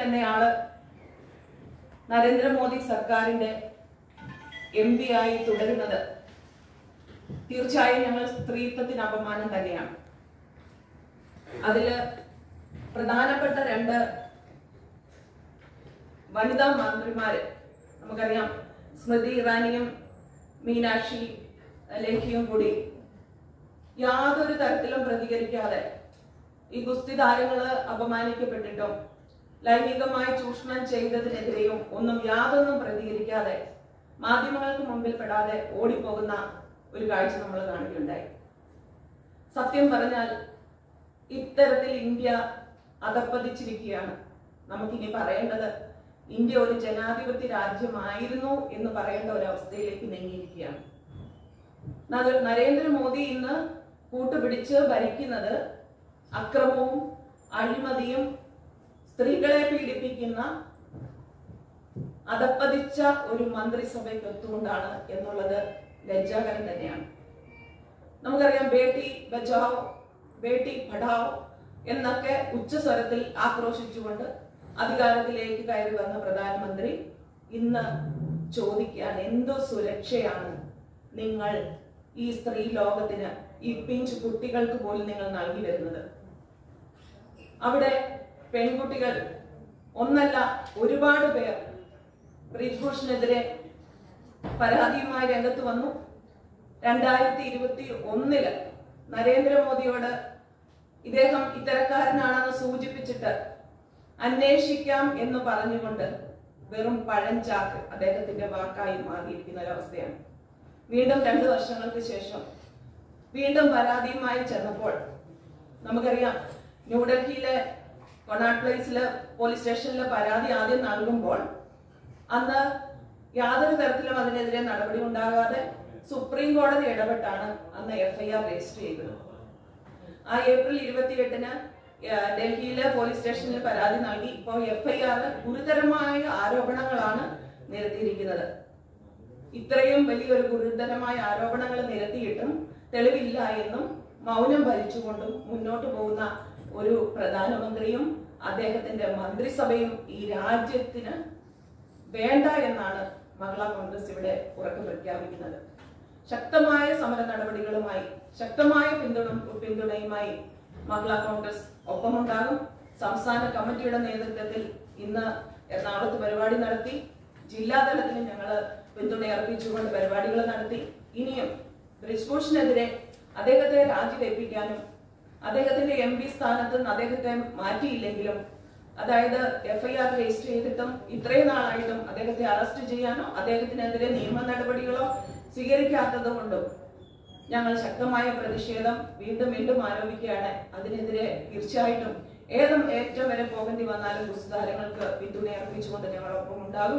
തന്നെയാണ് നരേന്ദ്രമോദി സർക്കാരിന്റെ M P ആയി തുടരുന്നത് തീർച്ചയായും ഞങ്ങൾ സ്ത്രീത്വത്തിന് അപമാനം തന്നെയാണ് അതില് പ്രധാനപ്പെട്ട രണ്ട് വനിതാ മന്ത്രിമാര് നമുക്കറിയാം സ്മൃതി ഇറാനിയും മീനാക്ഷി ലേഖിയും കൂടി യാതൊരു തരത്തിലും പ്രതികരിക്കാതെ ഈ ഗുസ്തി താരങ്ങള് അപമാനിക്കപ്പെട്ടിട്ടും ലൈംഗികമായി ചൂഷണം ചെയ്തതിനെതിരെയും ഒന്നും യാതൊന്നും പ്രതികരിക്കാതെ മാധ്യമങ്ങൾക്ക് മുമ്പിൽ പെടാതെ ഓടിപ്പോകുന്ന ഒരു കാഴ്ച നമ്മൾ കാണുകയുണ്ടായി സത്യം പറഞ്ഞാൽ ഇത്തരത്തിൽ ഇന്ത്യ അധപ്പതിച്ചിരിക്കുകയാണ് നമുക്കിനി പറയേണ്ടത് ഇന്ത്യ ഒരു ജനാധിപത്യ രാജ്യമായിരുന്നു എന്ന് പറയേണ്ട ഒരു അവസ്ഥയിലേക്ക് നീങ്ങിയിരിക്കുകയാണ് നര- നരേന്ദ്രമോദി ഇന്ന് കൂട്ടുപിടിച്ച് ഭരിക്കുന്നത് അക്രമവും അഴിമതിയും സ്ത്രീകളെ പീഡിപ്പിക്കുന്ന അധപ്പതിച്ച ഒരു മന്ത്രിസഭയ്ക്ക് ഒത്തുകൊണ്ടാണ് എന്നുള്ളത് ലജ്ജാകരം തന്നെയാണ് നമുക്കറിയാം ബേട്ടി ബച്ചാവോ ബേട്ടി പഠാവോ എന്നൊക്കെ ഉച്ചസ്വരത്തിൽ ആക്രോശിച്ചുകൊണ്ട് അധികാരത്തിലേക്ക് കയറി വന്ന പ്രധാനമന്ത്രി ഇന്ന് ചോദിക്കുകയാണ് എന്തോ സുരക്ഷയാണ് നിങ്ങൾ ഈ സ്ത്രീ ലോകത്തിന് ഈ പിഞ്ച് കുട്ടികൾക്ക് പോലും നിങ്ങൾ നൽകി വരുന്നത് അവിടെ പെൺകുട്ടികൾ ഒന്നല്ല ഒരുപാട് പേർ ബ്രിജ്ഭൂഷണെതിരെ പരാതിയുമായി രംഗത്ത് വന്നു രണ്ടായിരത്തി ഇരുപത്തി ഒന്നില് നരേന്ദ്രമോദിയോട് ഇദ്ദേഹം ഇത്തരക്കാരനാണെന്ന് സൂചിപ്പിച്ചിട്ട് അന്വേഷിക്കാം എന്ന് പറഞ്ഞുകൊണ്ട് വെറും പഴഞ്ചാക്ക് അദ്ദേഹത്തിന്റെ വാക്കായി മാറിയിരിക്കുന്ന ഒരവസ്ഥയാണ് വീണ്ടും രണ്ടു വർഷങ്ങൾക്ക് ശേഷം വീണ്ടും പരാതിയുമായി ചെന്നപ്പോൾ നമുക്കറിയാം ന്യൂഡൽഹിയിലെ കൊണാട്ട് പ്ലേസിലെ പോലീസ് സ്റ്റേഷനിലെ പരാതി ആദ്യം നൽകുമ്പോൾ അന്ന് യാതൊരു തരത്തിലും അതിനെതിരെ നടപടി ഉണ്ടാകാതെ സുപ്രീം കോടതി ഇടപെട്ടാണ് അന്ന് എഫ്ഐആർ രജിസ്റ്റർ ചെയ്തത് ആ ഏപ്രിൽ ഇരുപത്തിയെട്ടിന് ഡൽഹിയിലെ പോലീസ് സ്റ്റേഷനിൽ പരാതി നൽകി ഇപ്പോൾ എഫ്ഐആർ ഗുരുതരമായ ആരോപണങ്ങളാണ് നിരത്തിയിരിക്കുന്നത് ഇത്രയും വലിയൊരു ഗുരുതരമായ ആരോപണങ്ങൾ നിരത്തിയിട്ടും തെളിവില്ല എന്നും മൗനം ഭരിച്ചുകൊണ്ടും മുന്നോട്ട് പോകുന്ന ഒരു പ്രധാനമന്ത്രിയും അദ്ദേഹത്തിന്റെ മന്ത്രിസഭയും ഈ രാജ്യത്തിന് വേണ്ട എന്നാണ് മഹിളാ കോൺഗ്രസ് ഇവിടെ ഉറക്കെ പ്രഖ്യാപിക്കുന്നത് ശക്തമായ സമര നടപടികളുമായി ശക്തമായ പിന്തുണ പിന്തുണയുമായി മഹിളാ കോൺഗ്രസ് ഒപ്പമുണ്ടാകും സംസ്ഥാന കമ്മിറ്റിയുടെ നേതൃത്വത്തിൽ ഇന്ന് എറണാകുളത്ത് പരിപാടി നടത്തി ജില്ലാതലത്തിൽ ഞങ്ങൾ പിന്തുണ അർപ്പിച്ചുകൊണ്ട് പരിപാടികൾ നടത്തി ഇനിയും ബ്രിജ്ഭൂഷണെതിരെ അദ്ദേഹത്തെ രാജിവെപ്പിക്കാനും അദ്ദേഹത്തിന്റെ എം പി സ്ഥാനത്ത് നിന്ന് അദ്ദേഹത്തെ മാറ്റിയില്ലെങ്കിലും അതായത് എഫ്ഐആർ രജിസ്റ്റർ ചെയ്തിട്ടും ഇത്രയും നാളായിട്ടും അദ്ദേഹത്തെ അറസ്റ്റ് ചെയ്യാനോ അദ്ദേഹത്തിനെതിരെ നിയമ നടപടികളോ സ്വീകരിക്കാത്തത് കൊണ്ടും ഞങ്ങൾ ശക്തമായ പ്രതിഷേധം വീണ്ടും വീണ്ടും ആരോപിക്കുകയാണ് അതിനെതിരെ തീർച്ചയായിട്ടും ഏതും ഏറ്റവും വരെ പോകേണ്ടി വന്നാലും കുസ്താരങ്ങൾക്ക് പിന്തുണ അർപ്പിച്ചുകൊണ്ട് ഞങ്ങളൊപ്പം ഉണ്ടാകും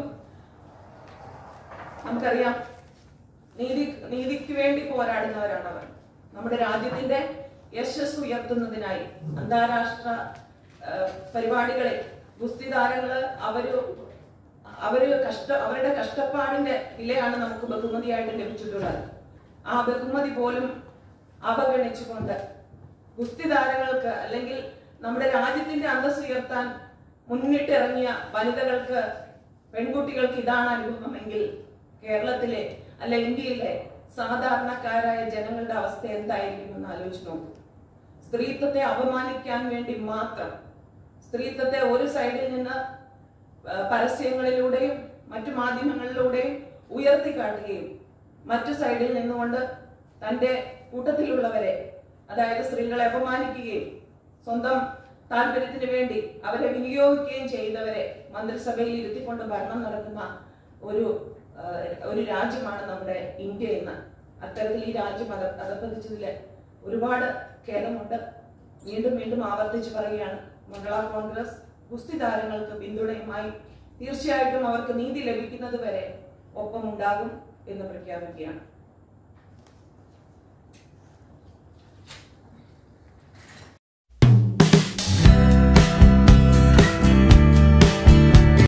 നമുക്കറിയാം നീതി നീതിക്ക് വേണ്ടി പോരാടുന്നവരാണ് അവർ നമ്മുടെ രാജ്യത്തിന്റെ യശസ് ഉയർത്തുന്നതിനായി അന്താരാഷ്ട്ര ആ, പരിപാടികളിൽ ഗുസ്തി താരങ്ങള് അവര് അവര് കഷ്ട അവരുടെ കഷ്ടപ്പാടിന്റെ വിലയാണ് നമുക്ക് ബഹുമതിയായിട്ട് ലഭിച്ചിട്ടുള്ളത് ആ ബഹുമതി പോലും അവഗണിച്ചുകൊണ്ട് ഗുസ്തി താരങ്ങൾക്ക് അല്ലെങ്കിൽ നമ്മുടെ രാജ്യത്തിന്റെ അന്തസ് ഉയർത്താൻ മുന്നിട്ടിറങ്ങിയ വനിതകൾക്ക് പെൺകുട്ടികൾക്ക് ഇതാണ് അനുഭവമെങ്കിൽ കേരളത്തിലെ അല്ല ഇന്ത്യയിലെ സാധാരണക്കാരായ ജനങ്ങളുടെ അവസ്ഥ എന്തായിരിക്കും എന്ന് ആലോചിച്ച് നോക്കൂ സ്ത്രീത്വത്തെ അപമാനിക്കാൻ വേണ്ടി മാത്രം സ്ത്രീത്വത്തെ ഒരു സൈഡിൽ നിന്ന് ആ, പരസ്യങ്ങളിലൂടെയും മറ്റു മാധ്യമങ്ങളിലൂടെയും ഉയർത്തിക്കാട്ടുകയും മറ്റു സൈഡിൽ നിന്നുകൊണ്ട് തന്റെ കൂട്ടത്തിലുള്ളവരെ അതായത് സ്ത്രീകളെ അപമാനിക്കുകയും സ്വന്തം താല്പര്യത്തിന് വേണ്ടി അവരെ വിനിയോഗിക്കുകയും ചെയ്തവരെ മന്ത്രിസഭയിൽ ഇരുത്തിക്കൊണ്ട് ഭരണം നടത്തുന്ന ഒരു ആ, ഒരു രാജ്യമാണ് നമ്മുടെ ഇന്ത്യ എന്ന് അത്തരത്തിൽ ഈ രാജ്യം അത അധപ്പതിച്ചതില് ഒരുപാട് ഖേദമുണ്ട് വീണ്ടും വീണ്ടും ആവർത്തിച്ച് പറയുകയാണ് മഹിളാ കോൺഗ്രസ് ഗുസ്തി താരങ്ങൾക്ക് പിന്തുണയുമായി തീർച്ചയായിട്ടും അവർക്ക് നീതി ലഭിക്കുന്നത് വരെ ഒപ്പമുണ്ടാകും എന്ന് പ്രഖ്യാപിക്കുകയാണ്